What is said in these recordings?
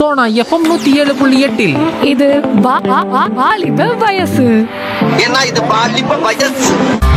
Sona FM நூத்தி ஏழு புள்ளி எட்டில் இது வா- வா- வா- வாலிப வயசு ஏன்னா இது பாலிப்ப வயசு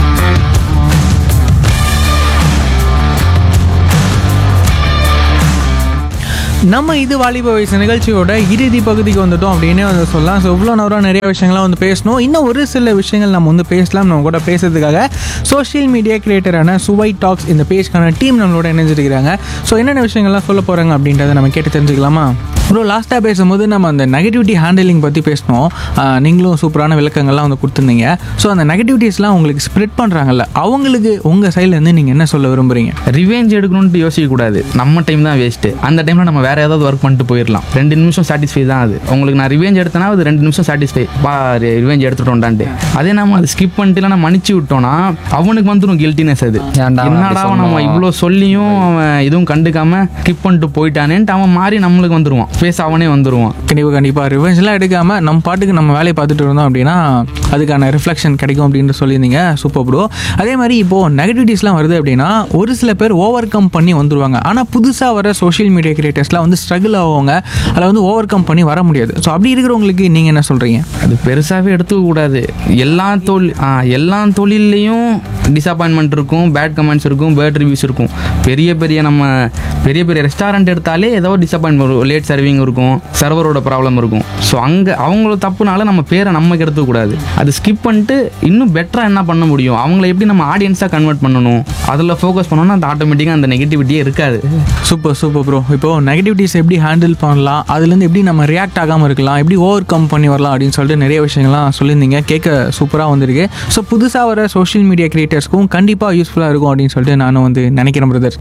நம்ம இது வாலிப வயசு நிகழ்ச்சியோட இறுதி பகுதிக்கு வந்துட்டோம் அப்படின்னே வந்து சொல்லலாம் ஸோ இவ்வளோ நேரம் நிறைய விஷயங்கள்லாம் வந்து பேசணும் இன்னும் ஒரு சில விஷயங்கள் நம்ம வந்து பேசலாம் நம்ம கூட பேசுறதுக்காக சோஷியல் மீடியா கிரியேட்டரான சுவை டாக்ஸ் இந்த பேஜ்க்கான டீம் நம்மளோட இணைஞ்சிருக்கிறாங்க ஸோ என்னென்ன விஷயங்கள்லாம் சொல்ல போகிறாங்க அப்படின்றத நம்ம கேட்டு தெரிஞ்சுக்கலாமா ப்ரோ லாஸ்ட்டாக பேசும்போது நம்ம அந்த நெகட்டிவிட்டி ஹேண்டிலிங் பற்றி பேசணும் ஆஹ் நீங்களும் சூப்பரான விளக்கங்கள்லாம் வந்து கொடுத்துருந்தீங்க ஸோ அந்த நெகட்டிவிட்டிஸ்லாம் உங்களுக்கு ஸ்ப்ரெட் பண்ணுறாங்கல்ல அவங்களுக்கு உங்கள் சைட்லேருந்து நீங்கள் என்ன சொல்ல விரும்புகிறீங்க ரிவெஞ்ச் எடுக்கணும்னு யோசிக்க கூடாது நம்ம டைம் தான் வேஸ்ட்டு அந்த டைமில் நம்ம வேற ஏதாவது ஒர்க் பண்ணிட்டு போயிடலாம் ரெண்டு நிமிஷம் சாட்டிஸ்ஃபை தான் அது உங்களுக்கு நான் ரிவெஞ்ச் எடுத்தேன்னா அது ரெண்டு நிமிஷம் சாட்டிஸ்ஃபை பா ரிவெஞ்ச் எடுத்துட்டோம்டான்ட்டு அதே நம்ம அதை ஸ்கிப் பண்ணிட்டு இல்லைனா மன்னிச்சு விட்டோம்னா அவனுக்கு வந்துடும் கில்ட்டினஸ் அது ஏன்டா அவன் என்னடா அப்படி நம்ம சொன்னான்? இவ்வளோ சொல்லியும் அவன் எதுவும் கண்டுக்காம ஸ்கிப் பண்ணிட்டு போயிட்டானேன்ட்டு அவன் மாறி நம்மளுக்கு வந்துடுவான் ஃபேஸ் அவனே வந்துடுவான் கண்டிப்பாக கண்டிப்பாக ரிவெஞ்ச்லாம் எடுக்காமல் நம்ம பாட்டுக்கு நம்ம வேலையை பார்த்துட்டு இருந்தோம் அப்படின்னா அதுக்கான ரிஃப்ளெக்ஷன் கிடைக்கும் அப்படின்னு சொல்லியிருந்தீங்க சூப்பர் ப்ரோ அதே மாதிரி இப்போது நெகட்டிவிட்டிஸ்லாம் வருது அப்படின்னா ஒரு சில பேர் ஓவர் கம் பண்ணி வந்துருவாங்க ஆனால் புதுசாக வர சோஷியல் மீடியா கிரியேட்டர்ஸ்லாம் வந்து ஸ்ட்ரகிள் ஆவாங்க அதில் வந்து ஓவர் கம் பண்ணி வர முடியாது ஸோ அப்படி இருக்கிறவங்களுக்கு நீங்கள் என்ன சொல்கிறீங்க அது பெருசாகவே எடுத்துக்க கூடாது எல்லா தொழில் ஆ, எல்லா தொழில்லையும் டிசப்பாயின்மெண்ட் இருக்கும் பேட் கமெண்ட்ஸ் இருக்கும் பேட் ரிவ்யூஸ் இருக்கும் பெரிய பெரிய நம்ம பெரிய பெரிய ரெஸ்டாரண்ட் எடுத்தாலே ஏதோ டிசப்பாயின்மெண்ட் வரும் லேட் சர்விங் இருக்கும் சர்வரோட ப்ராப்ளம் இருக்கும் ஸோ அங்கே அவங்கள தப்புனால நம்ம பேரை நமக்கு எடுத்துக்கூடாது அது ஸ்கிப் பண்ணிட்டு இன்னும் பெட்டராக என்ன பண்ண முடியும் அவங்கள எப்படி நம்ம ஆடியன்ஸாக கன்வெர்ட் பண்ணணும் அதில் ஃபோக்கஸ் பண்ணோம்னா அது ஆட்டோமேட்டிக்காக அந்த நெகட்டிவிட்டியே இருக்காது சூப்பர் சூப்பர் ப்ரோ இப்போ நெகட்டிவிட்டிஸ் எப்படி ஹேண்டில் பண்ணலாம் அதுலேருந்து எப்படி நம்ம ரியாக்ட் ஆகாமல் இருக்கலாம் எப்படி ஓவர் கம் பண்ணி வரலாம் அப்படின்னு சொல்லிட்டு நிறைய விஷயங்கள்லாம் சொல்லியிருந்தீங்க கேட்க சூப்பராக வந்திருக்கு ஸோ புதுசாக வர சோஷியல் மீடியா கிரியேட்டர்ஸ்க்கும் கண்டிப்பாக யூஸ்ஃபுல்லாக இருக்கும் அப்படின்னு சொல்லிட்டு நானும் வந்து நினைக்கிறேன் பிரதர்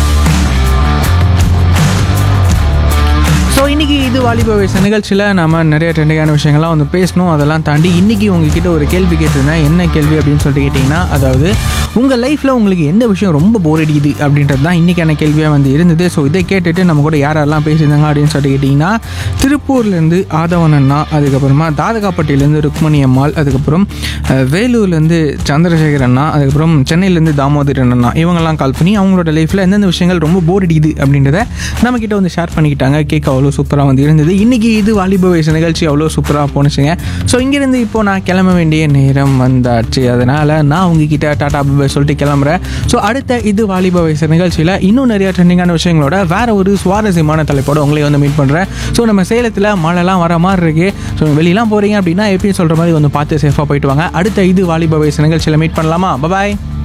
ஸோ இன்றைக்கி இது வாலிப வயசு நிகழ்ச்சியில் நம்ம நிறைய ட்ரெண்டிங்கான விஷயங்கள்லாம் வந்து பேசணும் அதெல்லாம் தாண்டி இன்றைக்கி உங்ககிட்ட ஒரு கேள்வி கேட்டிருந்தேன் என்ன கேள்வி அப்படின்னு சொல்லிட்டு கேட்டிங்கன்னா அதாவது உங்கள் லைஃப்பில் உங்களுக்கு எந்த விஷயம் ரொம்ப போர் அடிக்குது அப்படின்றது தான் இன்றைக்கான கேள்வியாக வந்து இருந்தது ஸோ இதை கேட்டுட்டு நம்ம கூட யாரெல்லாம் பேசியிருந்தாங்க அப்படின்னு சொல்லிட்டு கேட்டிங்கன்னா திருப்பூர்லேருந்து ஆதவன் அண்ணா அதுக்கப்புறமா தாதகாப்பட்டியிலேருந்து ருக்மணி அம்மாள் அதுக்கப்புறம் அஹ், வேலூர்லேருந்து சந்திரசேகர் அண்ணா அதுக்கப்புறம் சென்னையிலேருந்து தாமோதரன் அண்ணா இவங்கெல்லாம் கால் பண்ணி அவங்களோட லைஃப்பில் எந்தெந்த விஷயங்கள் ரொம்ப போர் அடிக்குது அப்படின்றத நம்ம கிட்ட வந்து ஷேர் பண்ணிக்கிட்டாங்க கேட்க அவ்வளோ சூப்பராக வந்து இருந்தது இன்னைக்கு இது வாலிப வயசு நிகழ்ச்சி அவ்வளோ சூப்பராக போணுச்சுங்க ஸோ இங்கேருந்து இப்போ நான் கிளம்ப வேண்டிய நேரம் வந்தாச்சு அதனால் நான் உங்ககிட்ட டாடா பை சொல்லிட்டு கிளம்புறேன் ஸோ அடுத்த இது வாலிப வயசு நிகழ்ச்சியில் இன்னும் நிறைய ட்ரெண்டிங்கான விஷயங்களோட வேற ஒரு சுவாரஸ்யமான தலைப்போட உங்களை வந்து மீட் பண்ணுறேன் ஸோ நம்ம சேலத்தில் மழைலாம் வர மாதிரி இருக்கு ஸோ வெளியெல்லாம் போகிறீங்க அப்படின்னா எப்பயும் சொல்கிற மாதிரி வந்து பார்த்து சேஃபாக போயிட்டு வாங்க அடுத்த இது வாலிப வயசு நிகழ்ச்சியில் மீட் பண்ணலாமா பாய்